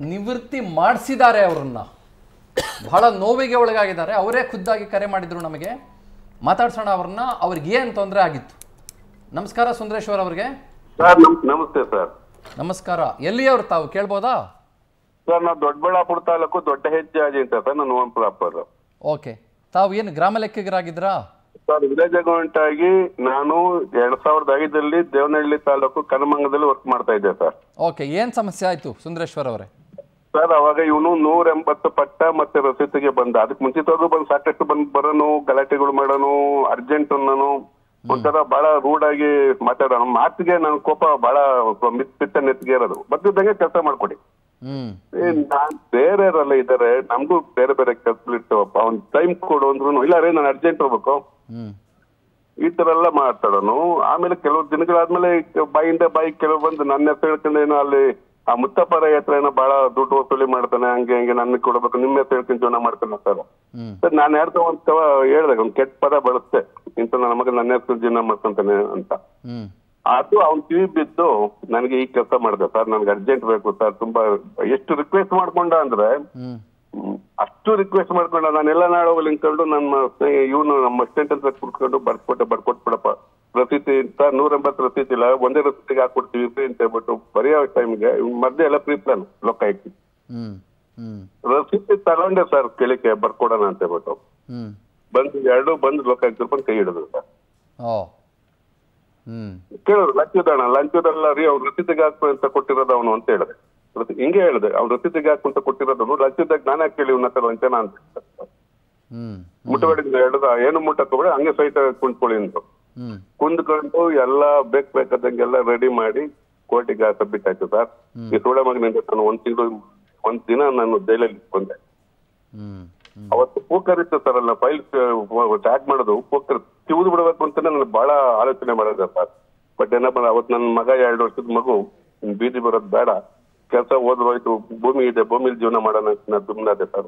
ನಿವೃತ್ತಿ ಮಾಡಿಸಿದ್ದಾರೆ ಅವರನ್ನ ಬಹಳ ನೋವಿಗೆ ಒಳಗಾಗಿದ್ದಾರೆ ಅವರೇ ಖುದ್ದಾಗಿ ಕರೆ ಮಾಡಿದ್ರು ನಮಗೆ ಮಾತಾಡ್ಸೋಣ ಅವ್ರನ್ನ ಅವ್ರಿಗೆ ಏನು ತೊಂದರೆ ಆಗಿತ್ತು ನಮಸ್ಕಾರ ಸುಂದರೇಶ್ವರ್ ಅವ್ರಿಗೆ ಸರ್ ನಮ್- ನಮಸ್ತೆ ಸರ್ ನಮಸ್ಕಾರ ಎಲ್ಲಿಯವ್ರು ತಾವು ಕೇಳ್ಬೋದಾ ಸರ್ ನಾವು ದೊಡ್ಡಬಳ್ಳಾಪುರ ತಾಲೂಕು ದೊಡ್ಡ ಹೆಜ್ಜಾಜಿ ಅಂತ ಸರ್ ನಾನು ಓನ್ ಪ್ರಾಪರ್ ಓಕೆ ತಾವು ಏನು ಗ್ರಾಮ ಲೆಕ್ಕಿಗರಾಗಿದ್ರಾ ಸರ್ ವಿಲೇಜ್ ಅಕೌಂಟ್ ಆಗಿ ನಾನು ಎರಡ್ ಸಾವಿರದ ಐದರಲ್ಲಿ ದೇವನಹಳ್ಳಿ ತಾಲೂಕು ಕನಮಂಗದಲ್ಲಿ ವರ್ಕ್ ಮಾಡ್ತಾ ಇದ್ದೆ ಸರ್ ಓಕೆ ಏನು ಸಮಸ್ಯೆ ಆಯಿತು ಸುಂದರೇಶ್ವರ್ ಅವರೇ ಸರ್ ಅವಾಗ ಇವನು ನೂರ ಎಂಬತ್ತು ಪಟ್ಟ ಮತ್ತೆ ರಸೀತಿಗೆ ಬಂದ ಅದಕ್ಕೆ ಮುಂಚಿತವಾಗೂ ಬಂದು ಸಾಕಷ್ಟು ಬಂದು ಬರೋನು ಗಲಾಟೆಗಳು ಮಾಡೋನು ಅರ್ಜೆಂಟ್ ಅನ್ನೋನು ಒಂಥರ ಬಹಳ ರೂಡ್ ಆಗಿ ಮಾತಾಡೋನು ಮಾತಿಗೆ ನನ್ನ ಕೋಪ ಬಹಳ ಮಿತ್ ಪಿತ್ತ ನೆತ್ತಿಗೆ ಇರೋದು ಬರ್ತಿದ್ದಂಗೆ ಕೆಲಸ ಮಾಡ್ಕೊಡಿ ಹ್ಞೂ ಏ, ನಾನ್ ಬೇರೆಯವರೆಲ್ಲ ಇದಾರೆ ನಮ್ಗೂ ಬೇರೆ ಬೇರೆ ಕೆಲ್ಸಗಳಿರ್ತಾವಪ್ಪ ಅವ್ನ್ ಟೈಮ್ ಕೊಡು ಅಂದ್ರು ಇಲ್ಲ ರೀ ನಾನು ಅರ್ಜೆಂಟ್ ಹೋಗ್ಬೇಕು ಹ್ಞೂ ಈ ತರ ಎಲ್ಲ ಮಾತಾಡೋನು ಆಮೇಲೆ ಕೆಲವು ದಿನಗಳಾದ್ಮೇಲೆ ಈ ಬಾಯಿಂದ ಬಾಯಿ ಕೆಲವು ಬಂದು ನನ್ನ ಹೆಸರು ಹೇಳ್ಕೊಂಡು ಏನೋ ಅಲ್ಲಿ ಆ ಮುತ್ತಪ್ಪರ ಹತ್ರ ಏನೋ ಬಹಳ ದುಡ್ಡು ವಸೂಲಿ ಮಾಡ್ತಾನೆ ಹಂಗೆ ಹಂಗೆ ನನ್ಗೆ ಕೊಡ್ಬೇಕು ನಿಮ್ಮ ಹೆಸರು ಹೇಳ್ಕೊಂಡು ಜೀವನ ಮಾಡ್ತಾನೆ ಸರ್ ಹ್ಞೂ ಸರ್ ನಾನು ಯಾರ್ದೋ ಒಂದ್ ಹೇಳ್ದೆ ಒಂದ್ ಕೆಟ್ಟ ಪದ ಬಳಸ್ತೆ ಇಂತ ನನ್ನ ಮಗ ನನ್ನ ಹೆಸರು ಜೀವನ ಮಾಡ್ಕೊಂತಾನೆ ಅಂತ ಹ್ಞೂ ಅದು ಅವ್ನ್ ಕಿವಿ ಬಿದ್ದು ನನಗೆ ಈ ಕೆಲಸ ಮಾಡಿದೆ ಸರ್ ನನ್ಗೆ ಅರ್ಜೆಂಟ್ ಬೇಕು ಸರ್ ತುಂಬಾ ಎಷ್ಟು ರಿಕ್ವೆಸ್ಟ್ ಮಾಡ್ಕೊಂಡ ಅಂದ್ರೆ ಹ್ಞೂ ಹ್ಮ್. ಅಷ್ಟು ರಿಕ್ವೆಸ್ಟ್ ಮಾಡ್ಕೊಂಡ ನಾನೆಲ್ಲ ನಾಳೆ ಹೋಗಿ ನಿಂತ್ಕೊಂಡು ನಮ್ಮ ಇವನು ನಮ್ಮ ಅಸಿಸ್ಟೆಂಟ್ ಅಂತ ಕುಡ್ಕೊಂಡು ಬರ್ಕೊಟ್ಟೆ ಬರ್ಕೊಟ್ಬಿಡಪ್ಪ ರಸೀತಿ ಅಂತ ನೂರ ಎಂಬತ್ತು ರಸೀತಿ ಇಲ್ಲ ಒಂದೇ ರಸೀತಿಗೆ ಹಾಕೊಡ್ತೀವಿ free ಅಂತ ಹೇಳ್ಬಿಟ್ಟು ಬರೆಯೋ ಟೈಮ್ಗೆ ಮಧ್ಯೆ ಎಲ್ಲ ಪ್ರೀ ಪ್ಲಾನ್ ಲೋಕಾಯುಕ್ತಿ ಹ್ಞೂ ಹ್ಞೂ ರಸೀತಿ ತಗೊಂಡೆ ಸರ್ ಕೇಳಿಕೆ ಬರ್ಕೊಡೋಣ ಅಂತ ಹೇಳ್ಬಿಟ್ಟು ಹ್ಞೂ ಬಂದು ಎರಡು ಬಂದು ಲೋಕಾಯುಕ್ತ ಬಂದು ಕೈ ಹಿಡಿದ್ರು ಸರ್ ಓ ಹ್ಞೂ ಕೇಳಿದ್ರು ಲಂಚದಣ ಲಂಚದಲ್ಲ ರೀ ಅವ್ನು ರಸೀತಿಗೆ ಹಾಕು ಅಂತ ಕೊಟ್ಟಿರೋದು ಅವನು ಅಂತ ಹೇಳಿದೆ ರಸಿ- ಹಿಂಗೆ ಹೇಳಿದೆ ಅವ್ನು ರಸೀತಿಗೆ ಹಾಕು ಅಂತ ಕೊಟ್ಟಿರೋದು ಲಂಚದಾಗ ನಾನೇ ಕೇಳಿ ಇವನ ಹತ್ರ ಲಂಚನ ಅಂತ ಹ್ಞೂ ಮುಟ್ಟಬೇಡಿ ಹಿಡಿದ ಏನು ಮುಟ್ಟಕೋಬೇಡಿ ಹಂಗೆ ಸೈಟ್ ಕುಂತ್ಕೊಳ್ಳಿ ಅಂದ್ರು ಹ್ಞೂ ಕುಂದ್ಕೊಂಡು ಎಲ್ಲ ಬೇಕ್ ಬೇಕಾದಂಗೆಲ್ಲ ರೆಡಿ ಮಾಡಿ ಕೋರ್ಟಿಗೆ ಸಬ್ಮಿಟ್ ಆಯ್ತು ಸರ್ ಈ ಸುಳೆ ಮಗನಿಂದ ನಾನು ಒಂದ್ ತಿಂಗಳು ಒಂದ್ ದಿನ ನಾನು ಜೈಲಲ್ಲಿ ಬಂದೆ ಹ್ಞೂ ಹ್ಞೂ ಅವತ್ತು ಪೋಕರ್ ಇತ್ತು ಸರ್ ಅಲ್ಲ ಫೈಲ್ ಸ್ಟಾರ್ಟ್ ಮಾಡೋದು ಪೋಕರ್ ತಿವಿದು ಬಿಡಬೇಕು ಅಂತ ನಾನು ಬಹಳ ಆಲೋಚನೆ ಮಾಡಿದೆ ಸರ್ ಬಟ್ ಏನಪ್ಪ ಅವತ್ತು ನನ್ನ ಮಗ ಎರಡು ವರ್ಷದ ಮಗು ಇನ್ ಬೀದಿ ಬರೋದು ಬೇಡ ಕೆಲಸ ಹೋದ್ರು ಹೋಯ್ತು ಭೂಮಿ ಇದೆ ಭೂಮಿಲಿ ಜೀವನ ಮಾಡೋಣ ಅಂತ ನಾನು ಸುಮ್ಮನಾದೆ ಸರ್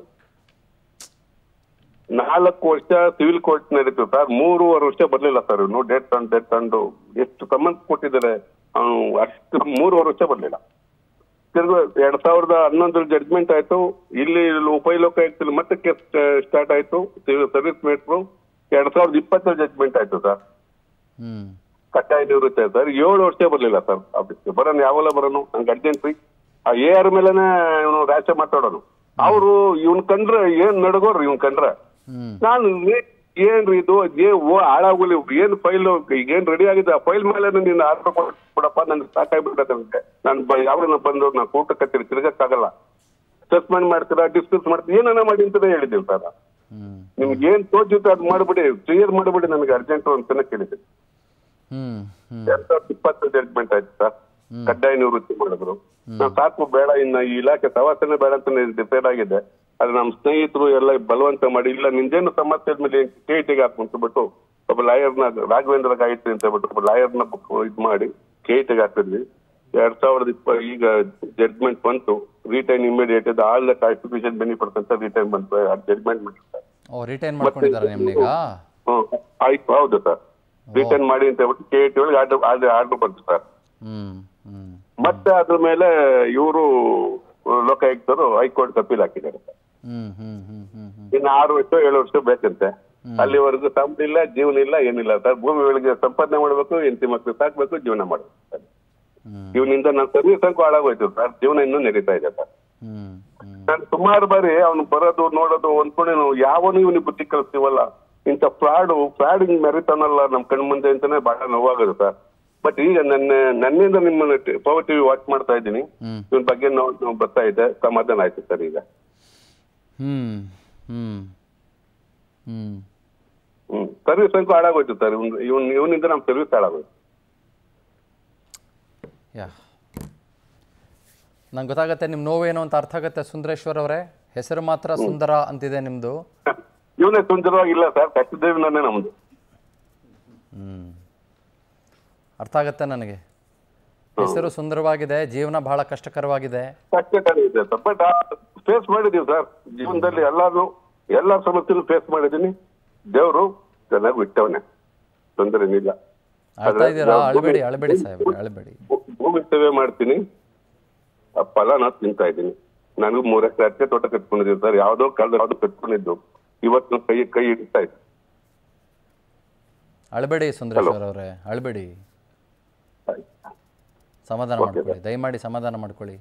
ನಾಲ್ಕು ವರ್ಷ ಸಿವಿಲ್ ಕೋರ್ಟ್ ನಡೀತು ಸರ್ ಮೂರುವರೆ ವರ್ಷ ಬರ್ಲಿಲ್ಲ ಸರ್ ಇವನು ಡೇಟ್ ತಂದು ಡೇಟ್ ತಂದು ಎಷ್ಟು ಸಮನ್ಸ್ ಕೊಟ್ಟಿದ್ದಾರೆ ಅವನು ಅಷ್ಟು ಮೂರುವರೆ ವರ್ಷ ಬರ್ಲಿಲ್ಲ ತಿರ್ಗು ಎರಡ್ ಸಾವಿರದ ಹನ್ನೊಂದರಲ್ಲಿ ಜಡ್ಜ್ಮೆಂಟ್ ಆಯ್ತು ಇಲ್ಲಿ ಉಪಯೋಗಾಯುಕ್ತಲ್ಲಿ ಮತ್ತೆ ಕೇಸ್ ಸ್ಟಾರ್ಟ್ ಆಯ್ತು ಸಿವಿಲ್ ಸರ್ವಿಸ್ ಮೇಟ್ರು ಎರಡ್ ಸಾವಿರದ ಇಪ್ಪತ್ತರಲ್ಲಿ ಜಡ್ಜ್ಮೆಂಟ್ ಆಯ್ತು ಸರ್ ಹ್ಞೂ ಕಡ್ಡಾಯ ನಿವೃತ್ತಿ ಸರ್ ಏಳು ವರ್ಷ ಬರ್ಲಿಲ್ಲ ಸರ್ ಆಫೀಸ್ಗೆ ಬರೋನು ಯಾವಲ್ಲ ಬರೋನು ನಂಗೆ ಅರ್ಜೆಂಟ್ ರೀ ಆ ಎ ಆರ್ ಮೇಲೆನೆ ಇವನು ರಾಶ ಮಾತಾಡೋನು ಅವರು ಇವನ್ ಕಂಡ್ರೆ ಏನ್ ನಡಗೋರ್ರಿ ಇವನ್ ಕಂಡ್ರೆ ಹ್ಞೂ ನಾನು ಏ- ಏನ್ರಿ ಇದು ಏ ಓ ಹಾಳಾಗೋಲಿ ಏನ್ ಫೈಲ್ ಈಗ ಏನ್ ರೆಡಿ ಆಗಿದೆ ಆ ಫೈಲ್ ಮೇಲೆ ನೀನು ಆರ್ಡರ್ ಕೊಡಪ್ಪ ನನ್ಗೆ ಸಾಕಾಗ್ಬಿಟ್ಟದೆ ನನಗೆ ನಾನು ಯಾವಾಗ ಬಂದು ನಾನು ಕೂಟ ಕತ್ತೀರಿ ತಿರ್ಗಕ್ಕಾಗಲ್ಲ ಸಸ್ಪೆಂಡ್ ಮಾಡ್ತೀರಾ ಡಿಸ್ಕಸ್ ಮಾಡ್ತೀರಾ ಏನನ್ನ ಮಾಡಿ ಅಂತಾನೆ ಹೇಳಿದ್ದೀವಿ ಸರ್ ಹ್ಞೂ ನಿಮ್ಗೆ ಏನ್ ತೋಚಿತ್ತು ಅದು ಮಾಡ್ಬಿಡಿ ಕ್ಲಿಯರ್ ಮಾಡ್ಬಿಡಿ ನನಗೆ ಅರ್ಜೆಂಟ್ ಅಂತಾನೆ ಕೇಳಿದ್ದೀನಿ ಹ್ಞೂ ಹ್ಞೂ ಎರಡ್ ಸಾವಿರದ ಇಪ್ಪತ್ತು ಜಡ್ಜ್ಮೆಂಟ್ ಆಯ್ತು ಸರ್ ಕಡ್ಡಾಯ ನಿವೃತ್ತಿ ಮಾಡಿದ್ರು ನಾನು ಸಾಕು ಬೇಡ ಇನ್ನ ಈ ಇಲಾಖೆ ಸವಾಸನೆ ಬೇಡ ಅಂತ ಡಿಸೈಡ್ ಆಗಿದೆ ಆದ್ರೆ ನಮ್ಮ ಸ್ನೇಹಿತರು ಎಲ್ಲ ಬಲವಂತ ಮಾಡಿ ಇಲ್ಲ ನಿಂದೇನು ಸಮಸ್ಯೆ ಆದ್ಮೇಲೆ ಕೆ ಟಿಗೆ ಹಾಕುಂತ ಬಿಟ್ಟು ಒಬ್ಬ ಲಾಯರ್ನ ರಾಘವೇಂದ್ರ ಗಾಯತ್ರಿ ಅಂತ ಹೇಳ್ಬಿಟ್ಟು ಒಬ್ಬ ಲಾಯರ್ನ ಇದ್ ಮಾಡಿ ಕೆ ಟಿಗೆ ಹಾಕಿದ್ವಿ ಎರಡ್ ಸಾವಿರದ ಇಪ್ಪ ಈಗ ಜಡ್ಜ್ಮೆಂಟ್ ಬಂತು retain immediate all the constitution benefits ಅಂತ ರಿಟೈನ್ ಬಂತು ಜಡ್ಜ್ಮೆಂಟ್ ಮಾಡಿರ್ತಾರೆ ಓ ರಿಟೈನ್ ಮಾಡ್ಕೊಂಡಿದ್ದಾರೆ ನಿಮ್ನೀಗ ಹ್ಮ್ ಆಯ್ತು ಹೌದು ಸರ್ ರಿಟರ್ನ್ ಮಾಡಿ ಅಂತ ಹೇಳ್ಬಿಟ್ಟು ಕೆ ಟಿ ಒಳಗೆ ಆರ್ಡರ್ ಆರ್ಡರ್ ಬಂತು ಸರ್ ಹ್ಞೂ ಹ್ಞೂ ಮತ್ತೆ ಅದ್ರ ಮೇಲೆ ಇವರು ಲೋಕಾಯುಕ್ತರು ಹೈಕೋರ್ಟ್ ಅಪೀಲ್ ಹಾಕಿದ್ದಾರೆ ಸರ್. ಹ್ಞೂ ಹ್ಞೂ ಹ್ಞೂ ಹ್ಞೂ ಹ್ಞೂ ಇನ್ನು ಆರು ವರ್ಷ ಏಳು ವರ್ಷ ಬೇಕಂತೆ ಅಲ್ಲಿವರೆಗೂ ಸಂಬಳ ಇಲ್ಲ ಜೀವನ ಇಲ್ಲ ಏನಿಲ್ಲ ಸರ್ ಭೂಮಿ ಒಳಗೆ ಸಂಪಾದನೆ ಮಾಡ್ಬೇಕು ಹೆಂಡತಿ ಮಕ್ಳು ಸಾಕ್ಬೇಕು ಜೀವನ ಮಾಡ್ಬೇಕು ಸರ್ ಹ್ಞೂ ಇವನಿಂದ ನನ್ನ ಸರ್ವಿಸ್ ಅಂಕು ಹಾಳಾಗೋಯ್ತು ಸರ್ ಜೀವನ ಇನ್ನೂ ನಡೀತಾ ಇದೆ ಸರ್ ಹ್ಞೂ ಹ್ಞೂ ನಾನು ಸುಮಾರು ಬಾರಿ ಅವ್ನು ಬರೋದು ನೋಡೋದು ಒಂದ್ಕೊಂಡು ನಾವು ಯಾವನು ಇವನಿಗೆ ಬುದ್ಧಿ ಕಲಿಸ್ತೀವಲ್ಲ ಇಂಥ ಫ್ರಾಡು ಫ್ರಾಡ್ ಹಿಂಗ್ ಮೆರಿತಾನಲ್ಲ ನಮ್ ಕಣ್ ಮುಂದೆ ಅಂತಾನೆ ಬಹಳ ನೋವಾಗುತ್ತೆ ಸರ್ ಬಟ್ ಈಗ ನನ್ನ ನನ್ನಿಂದ ನಿಮ್ಮನ್ನ ಪವರ್ ಟಿವಿ ವಾಚ್ ಮಾಡ್ತಾ ಇದ್ದೀನಿ ಹ್ಮ್. ಇವನ್ ಬಗ್ಗೆ ನಾವು ಬರ್ತಾ ಇದೆ ಸಮಾಧಾನ ಆಯ್ತು ಸರ್ ಈಗ ಹ್ಞೂ ಹ್ಞೂ ಹ್ಞೂ ಹ್ಮ್ ಸರ್ವಿಸ್ ಅಂಕು ಹಾಳಾಗೋಯ್ತು ಸರ್ ಇವ್ನ್ ಇವನ್ ಇವನಿಂದ ನಮ್ ಸರ್ವಿಸ್ ಹಾಳಾಗೋಯ್ತು ಯಾ ನಂಗೆ ಗೊತ್ತಾಗತ್ತೆ ನಿಮ್ಮ ನೋವೇನು ಅಂತ ಅರ್ಥ ಆಗುತ್ತೆ ಸುಂದರೇಶ್ವರ್ ಅವರೇ ಹೆಸರು ಮಾತ್ರ ಸುಂದರ ಅಂತಿದೆ ನಿಮ್ಮದು ಇವನೇ ಸುಂದರವಾಗಿಲ್ಲ ಸರ್ ಕಷ್ಟದೇವಿನೇ ನಮ್ದು ಹ್ಞೂ ಅರ್ಥ ಆಗತ್ತೆ ನನಗೆ ಹೆಸರು ಸುಂದರವಾಗಿದೆ ಜೀವನ ಬಹಳ ಕಷ್ಟಕರವಾಗಿದೆ ಕಷ್ಟ ಇದೆ ಸರ್ ಬಟ್ ಫೇಸ್ ಮಾಡಿದೀವಿ ಸರ್ ಜೀವನದಲ್ಲಿ ಎಲ್ಲಾನು ಎಲ್ಲಾ ಸಮಸ್ಯೆನೂ ಫೇಸ್ ಮಾಡಿದೀನಿ ದೇವರು ಚೆನ್ನಾಗಿ ಬಿಟ್ಟವನೆ ತೊಂದರೆ ಏನಿಲ್ಲ ಅಳ್ತಾ ಇದ್ದೀರಾ ಅಳಬೇಡಿ ಅಳಬೇಡಿ ಸಾಹೇಬ್ರೆ ಅಳಬೇಡಿ ಭೂ- ಭೂಮಿ ಸೇವೆ ಮಾಡ್ತೀನಿ ಆ ಫಲನ ತಿಂತಾ ಇದ್ದೀನಿ ನನಗೂ ಮೂರ್ ಎಕರೆ ಅಡಿಕೆ ತೋಟ ಕಟ್ಕೊಂಡಿದ್ದೀವಿ ಸರ್ ಯಾವ್ದೋ ಕಾಲದಲ್ಲಿ ಯಾವ್ದೋ ಕಟ್ಕೊಂಡಿದ್ದು ಇವತ್ತು ಕೈ ಕೈ ಹಿಡಿತಾ ಇತ್ತು ಅಳಬೇಡಿ ಸುಂದರೇಶ್ವರ್ ಅವರೇ ಅಳಬೇಡಿ ಸಮಾಧಾನ ಮಾಡ್ಕೊಳ್ಳಿ ದಯಮಾಡಿ ಸಮಾಧಾನ ಮಾಡ್ಕೊಳ್ಳಿ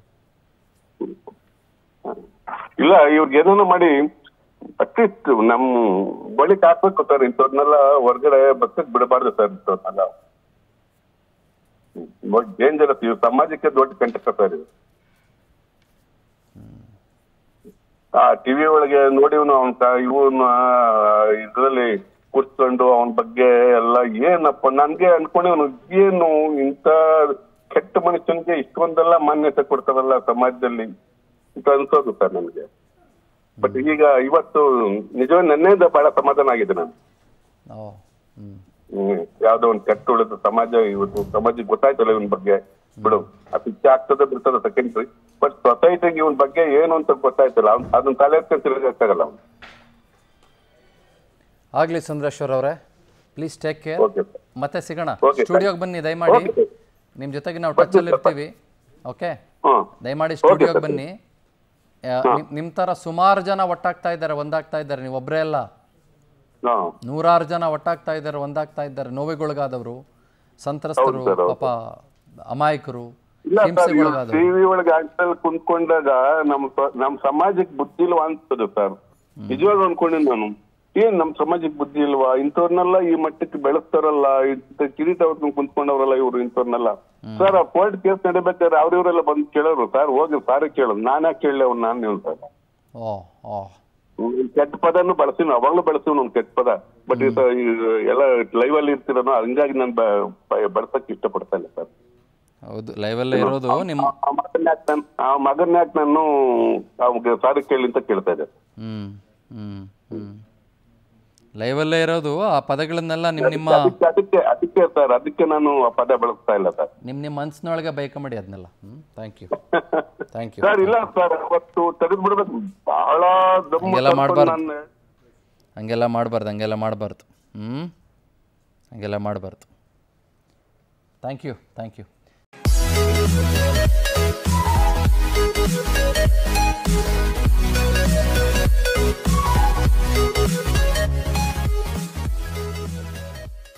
ಇಲ್ಲ ಇವ್ರಿಗೆ ಏನೇನೋ ಮಾಡಿ ಅಟ್ಲೀಸ್ಟ್ ನಮ್ ಬಳಿಕ್ ಹಾಕ್ಬೇಕು ಸರ್ ಇಂಥವ್ರನ್ನೆಲ್ಲ ಹೊರಗಡೆ ಬಸ್ಸಕ್ ಬಿಡಬಾರ್ದು ಸರ್ ಇಂಥವ್ರನ್ನೆಲ್ಲ ಡೇಂಜರಸ್ ಇವ್ ಸಮಾಜಕ್ಕೆ ದೊಡ್ಡ ಕಂಟಕ ಸರ್ ಇದು ಆ ಟಿವಿ ಒಳಗೆ ನೋಡಿ ಇವನು ಅವನ್ ಇವನು ಇದ್ರಲ್ಲಿ ಕೂರ್ಸ್ಕೊಂಡು ಅವನ ಬಗ್ಗೆ ಎಲ್ಲ ಏನಪ್ಪ ನನ್ಗೆ ಅನ್ಕೊಂಡಿವನು ಏನು ಇಂತ ಕೆಟ್ಟ ಮನುಷ್ಯನಿಗೆ ಇಷ್ಟೊಂದೆಲ್ಲ ಮಾನ್ಯತೆ ಕೊಡ್ತಾರಲ್ಲ ಸಮಾಜದಲ್ಲಿ ಅಂತ ಅನ್ಸೋದು ಸರ್ ನನ್ಗೆ ಬಟ್ ಈಗ ಇವತ್ತು ನಿಜವೇ ನನ್ನೇದ ಬಹಳ ಸಮಾಧಾನ ಆಗಿದೆ ನಾನು ಓ ಹ್ಞೂ ಹ್ಮ್ ಯಾವ್ದೋ ಒಂದ್ ಕೆಟ್ಟ ಉಳಿದ ಸಮಾಜ ಇವತ್ತು ಸಮಾಜಕ್ಕೆ ಗೊತ್ತಾಯ್ತಲ್ಲ ಇವನ್ ಬಗ್ಗೆ ಬಿಡು ಆ ಪಿಚ್ಚ ಆಗ್ತದೆ ಬಿಡ್ತದೆ ಸೆಕೆಂಡ್ರಿ ಬಟ್ ಸೊಸೈಟಿಗೆ ಇವನ್ ಬಗ್ಗೆ ಏನು ಅಂತ ಗೊತ್ತಾಯ್ತಲ್ಲ ಅವ್ನ್ ಅದನ್ನ ತಲೆ ಎತ್ಕೊಂಡು ತಿರುಗಾಕ್ತಾಗಲ್ಲ ಅವ್ನು ಆಗಲಿ ಸುಂದರೇಶ್ವರ್ ಅವರೇ please take care okay sir ಮತ್ತೆ ಸಿಗೋಣ Okay, sir. ಸ್ಟುಡಿಯೋಗೆ ಬನ್ನಿ ದಯಮಾಡಿ Okay, sir. ನಿಮ್ಮ ಜೊತೆಗೆ ನಾವು ಟಚಲ್ಲಿ ಇರ್ತೀವಿ ಓಕೆ ಹ್ಮ್ ದಯಮಾಡಿ ಸ್ಟುಡಿಯೋಗೆ sir. ಬನ್ನಿ ಆ, ನಿಮ್- ನಿಮ್ ಥರ ಸುಮಾರು ಜನ ಒಟ್ಟಾಗ್ತಾ ಇದ್ದಾರೆ ಒಂದಾಗ್ತಾ ಇದ್ದಾರೆ ನೀವು ಒಬ್ಬರೇ ಅಲ್ಲ ಹಾ ನೂರಾರು ಜನ ಒಟ್ಟಾಗ್ತಾ ಇದ್ದಾರೆ ಒಂದಾಗ್ತಾ ಇದ್ದಾರೆ ನೋವಿಗೊಳಗಾದವರು ಸಂತ್ರಸ್ತರು ಹೌದು sir, ಹೌದು. ಪಾಪ ಅಮಾಯಕರು ಇಲ್ಲ ಸರ್ ಹಿಂಸೆಗೊಳಗಾದವರು ಟಿವಿ ಒಳಗೆ ಆಕ್ಟಲ್ ಕುಂತ್ಕೊಂಡಾಗ ನಮ್ ಸ- ನಮ್ ಸಮಾಜಕ್ಕೆ ಬುದ್ಧಿ ಇಲ್ವಾ ಅನ್ಸ್ತದೆ ಸರ್ ನಿಜವಾಗ ಅನ್ಕೊಂಡಿನಿ ನಾನು ಏನ್ ನಮ್ ಸಮಾಜಕ್ಕೆ ಬುದ್ಧಿ ಇಲ್ವಾ ಇಂಥವ್ರನ್ನೆಲ್ಲ ಈ ಮಟ್ಟಕ್ಕೆ ಬೆಳೆಸ್ತಾರಲ್ಲ ಇಂಥ ಕಿರೀಟ ಹೊತ್ಕೊಂಡ್ ಕುಂತ್ಕೊಂಡವ್ರಲ್ಲ ಇವ್ರು ಇಂಥವ್ರನ್ನೆಲ್ಲ ಸರ್ ಆ ಕೋರ್ಟ್ ಕೇಸ್ ನಡಿಬೇಕಾದ್ರೆ ಅವ್ರಿವ್ರೆಲ್ಲ ಬಂದು ಕೇಳೋರು ಸರ್ ಹೋಗಿ ಸಾರಿ ಕೇಳೋದು ನಾನ್ ಯಾಕೆ ಕೇಳಲಿ ಅವ್ನು ನಾನು ನೀವು ಸರ್ ಓ ಓ ಹ್ಮ್, ಕೆಟ್ಟ ಪದನು ಬಳಸಿನ ಅವಾಗ್ಲೂ ಬಳಸಿವ್ ನಮ್ ಕೆಟ್ಟ ಪದ ಬಟ್ ಎಲ್ಲ ಲೈವ್ ಅಲ್ಲಿ ಇರ್ತಿರೋನು ಹಂಗಾಗಿ ನಾನು ಬಳಸಕ್ ಇಷ್ಟಪಡ್ತಾ ಇಲ್ಲ ಸರ್ ಹೌದು ಲೈವಲ್ಲೇ ಇರೋದು ನಿಮ್ಮ ಆ ಮಗನ್ ಯಾಕೆ ನಾನು ಆ ಮಗನ್ ಯಾಕೆ ನಾನು ಅವ್ಗೆ ಸಾರಿ ಕೇಳಿ ಅಂತ ಕೇಳ್ತಾ ಇದ್ದೆ ಹ್ಮ್ ಹ್ಮ್ ಹ್ಮ್ ಲೈವಲ್ಲೇ ಇರೋದು ಆ ಪದಗಳನ್ನೆಲ್ಲ ನಿಮ್ಮ ನಿಮ್ಮ ಅದಕ್ಕೆ ಅದಕ್ಕೆ ಅದಕ್ಕೆ ಸರ್ ಅದಕ್ಕೆ ನಾನು ಆ ಪದ ಬಳಸ್ತಾ ಇಲ್ಲ ಸರ್ ನಿಮ್ಮ ನಿಮ್ಮ ಮನಸ್ಸಿನೊಳಗೆ ಬೈಕೊಂಬಿಡಿ ಅದನ್ನೆಲ್ಲ ಹ್ಞೂ thank you thank you sir ಇಲ್ಲ ಸರ್ ಅವತ್ತು ತೆಗೆದು ಬಿಡ್ಬೇಕು ಬಹಳ ದಮ್ಮು ಹಂಗೆಲ್ಲ ತಡ್ಕೊಂಡು ಮಾಡ್ಬಾರ್ದು. ನಾನು ಹಂಗೆಲ್ಲ ಮಾಡಬಾರ್ದು ಹಂಗೆಲ್ಲ ಮಾಡಬಾರ್ದು ಹ್ಞೂ ಹಂಗೆಲ್ಲ ಮಾಡಬಾರ್ದು ಥ್ಯಾಂಕ್ ಯು ಥ್ಯಾಂಕ್ ಯು